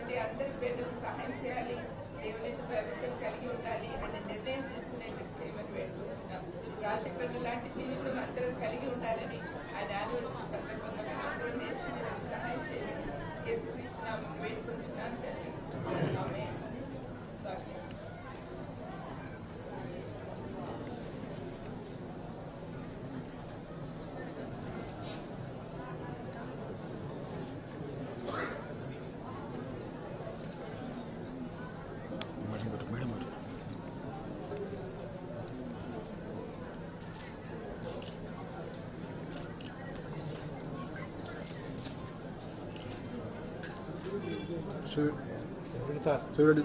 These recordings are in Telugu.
ఉన్నటువంటి అందరి పేదలకు సహాయం చేయాలి దేవుని ఎందు భయభక్తులు కలిగి ఉండాలి అనే నిర్ణయం తీసుకునేటట్టు చేయమని వేడుకుంటున్నాం రాజశేఖరుడు లాంటి జీవితం అందరం కలిగి ఉండాలని ఆయన యానివర్సరీ సందర్భంగా మేము అందరం నేర్చుకునేందుకు సహాయం చేయమని యేసుక్రీస్తున్నాము వేడుకుంటున్నాను తండ్రి ఆమేన్. God bless. చూడండి సార్ చూడండి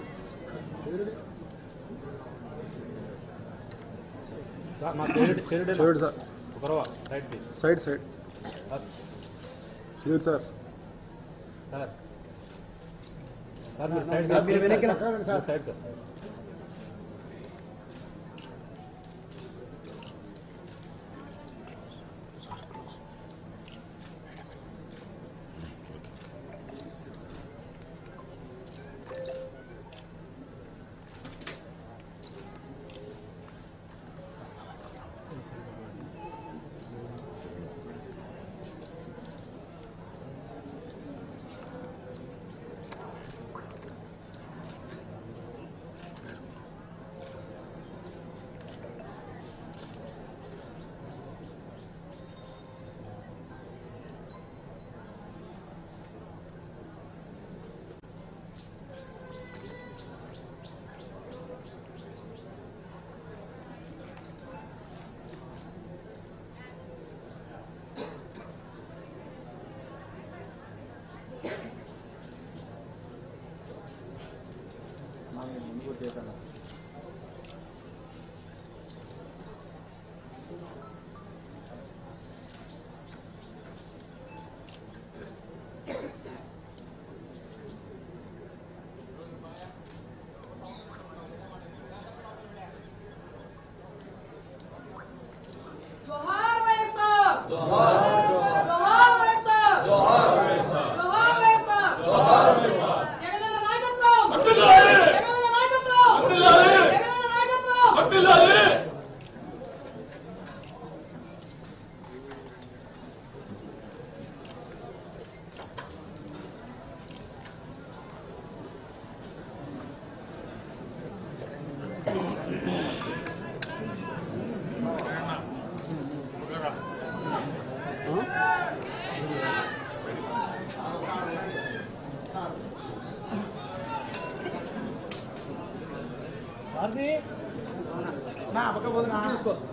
సార్ మా చెరుడు చెరుడు చూడండి సార్ ఒకరవ రైట్ ది సైడ్ సైడ్ చూడండి సార్ సార్ సార్ మీరు సైడ్ సార్, మీరు వెనక్కి రా. సార్ మీరు సైడ్ సార్ जोहार वैसा जोहार वैसा जोहार वैसा జగనన్న నాయకత్వం జగనన్న నాయకత్వం జగనన్న నాయకత్వం నా పక్క పోదు నా